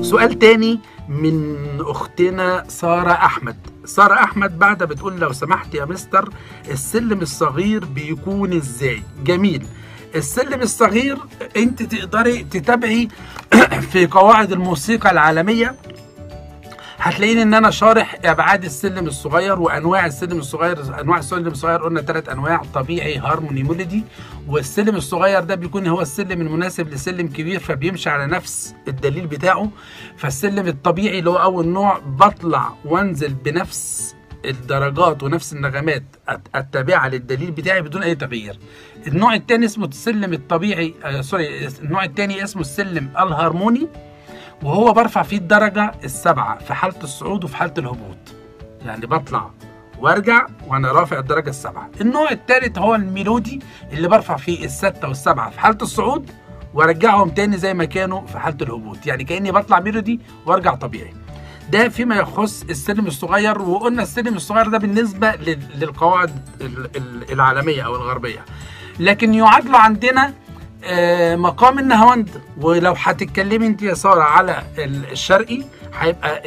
سؤال تاني من اختنا ساره احمد ساره احمد بعد بتقول لو سمحت يا مستر السلم الصغير بيكون ازاي جميل السلم الصغير انت تقدري تتابعي في قواعد الموسيقى العالميه هتلاقيني ان انا شارح ابعاد السلم الصغير وانواع السلم الصغير انواع السلم الصغير قلنا ثلاث انواع طبيعي هارموني ميلودي والسلم الصغير ده بيكون هو السلم المناسب لسلم كبير فبيمشي على نفس الدليل بتاعه فالسلم الطبيعي اللي هو اول نوع بطلع وانزل بنفس الدرجات ونفس النغمات التابعه للدليل بتاعي بدون اي تغيير. النوع الثاني اسمه السلم الطبيعي آه سوري النوع الثاني اسمه السلم الهارموني وهو برفع فيه الدرجة السبعة في حالة الصعود وفي حالة الهبوط يعني بطلع وارجع وانا رافع الدرجة السبعة النوع الثالث هو الميلودي اللي برفع فيه الستة والسبعة في حالة الصعود وارجعهم تاني زي ما كانوا في حالة الهبوط يعني كأني بطلع ميلودي وارجع طبيعي ده فيما يخص السلم الصغير وقلنا السلم الصغير ده بالنسبة للقواعد العالمية أو الغربية لكن يعادله عندنا مقام النهاوند ولو هتتكلمي انت يا ساره على الشرقي هيبقى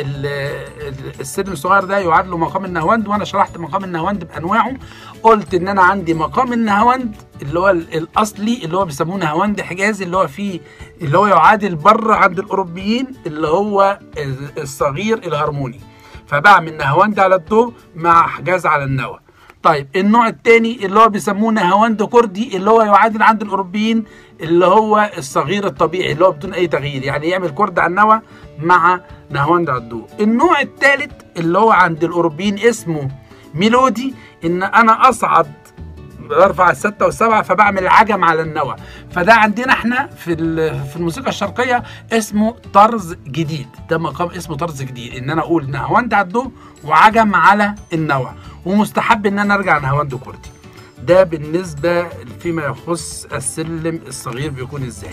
السلم الصغير ده يعاد له مقام النهاوند وانا شرحت مقام النهاوند بانواعه قلت ان انا عندي مقام النهاوند اللي هو الاصلي اللي هو بيسموه نهاوند حجازي اللي هو فيه اللي هو يعادل بره عند الاوروبيين اللي هو الصغير الهرموني فبعمل نهاوند على الدو مع حجاز على النوى طيب النوع الثاني اللي هو بيسموه نهاوند كردي اللي هو يعادل عند الاوروبيين اللي هو الصغير الطبيعي اللي هو بدون اي تغيير يعني يعمل كرد على النوى مع نهاوند على الضوء النوع الثالث اللي هو عند الاوروبيين اسمه ميلودي ان انا اصعد برفع الستة والسبعة فبعمل عجم على النوى فده عندنا احنا في في الموسيقى الشرقية اسمه طرز جديد ده مقام اسمه طرز جديد ان انا اقول نهاوند على الضوء وعجم على النوى ومستحب ان انا ارجع نهاوند كردي ده بالنسبة فيما يخص السلم الصغير بيكون ازاي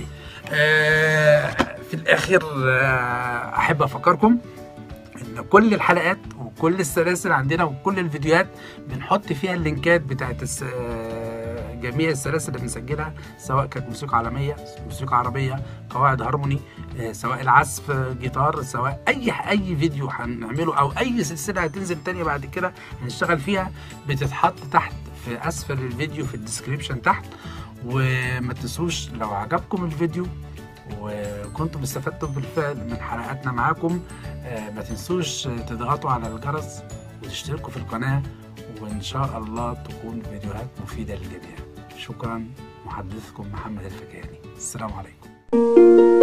آه في الاخر آه احب افكركم ان كل الحلقات وكل السلاسل عندنا وكل الفيديوهات بنحط فيها اللينكات بتاعت الس... جميع السلاسل اللي بنسجلها سواء كانت موسيقى عالميه موسيقى عربيه قواعد هارموني سواء العزف جيتار سواء اي اي فيديو هنعمله او اي سلسله هتنزل تانية بعد كده هنشتغل فيها بتتحط تحت في اسفل الفيديو في الديسكريبشن تحت وما تنسوش لو عجبكم الفيديو وكنتم استفدتم بالفعل من حلقاتنا معاكم ما تنسوش تضغطوا على الجرس وتشتركوا في القناة وإن شاء الله تكون فيديوهات مفيدة للجميع شكرا محدثكم محمد الفكاني السلام عليكم